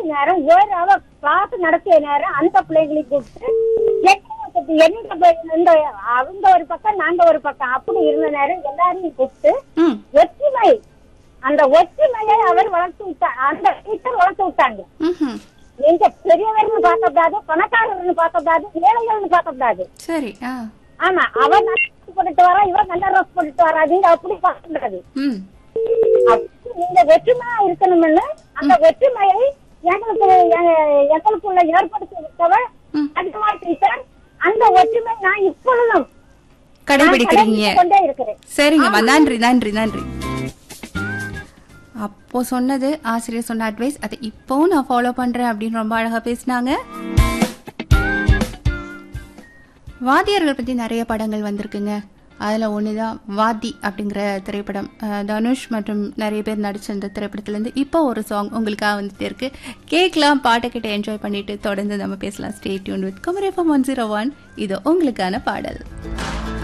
நேரம் ஒரு அவர் கிளாஸ் நடத்திய நேரம் அந்த பிள்ளைகளை கூப்பிட்டு எங்க எந்த பே- இந்த அவங்க ஒரு பக்கம் நாங்க ஒரு பக்கம் அப்படி இருந்த நேரம் எல்லாரையும் கூப்பிட்டு ம் ஒற்றுமை அந்த ஒற்றுமையை அவர் வளர்த்து விட்டார் அந்த டீச்சர் வளர்த்து விட்டாங்க ம்ஹும். நீங்க பெரியவர்னு பார்க்கக்கூடாது பணக்காரர்னு பார்க்கக்கூடாது ஏழைகள்னு பார்க்கக்கூடாது சரி ஆ ஆமா அவன் நல்ல dress போட்டுட்டு வரா இவன் நல்ல ட்ரெஸ் போட்டுட்டு வரா நீங்க அப்படி பார்க்கக்கூடாது ம் அப்படி நீங்க ஒற்றுமையா இருக்கணும்னு அந்த ஒற்றுமையை எங்களுக்கு எ- எங்களுக்குள்ள ஏற்படுத்தி விட்டவர் ம். அதிகமா டீச்சர் அந்த ஒற்றுமை நான் இப்பொழுதும் கடைபிடிக்கிறீங்க கடைபிடித்துக் கொண்டே இருக்கிறேன் சரிங்கம்மா நன்றி நன்றி நன்றி அப்போ சொன்னது ஆசிரியர் சொன்ன அட்வைஸ் அதை இப்போவும் நான் ஃபாலோ பண்றேன் அப்படின்னு ரொம்ப அழகா பேசினாங்க வாத்தியார்கள் பத்தி நிறைய படங்கள் வந்திருக்குங்க அதுல ஒண்ணுதான் வாதி அப்படிங்கிற திரைப்படம் அஹ், தனுஷ் மற்றும் நிறைய பேர் நடிச்ச அந்த திரைப்படத்துல இருந்து இப்போ ஒரு சாங் உங்களுக்காக வந்துட்டே இருக்கு கேட்கலாம் பாட்டை கிட்ட என்ஜாய் பண்ணிட்டு தொடர்ந்து நம்ம பேசலாம் ஸ்டே டியூன் வித் குமரேஃபம் ஒன் ஜீரோ ஒன் இது உங்களுக்கான பாடல்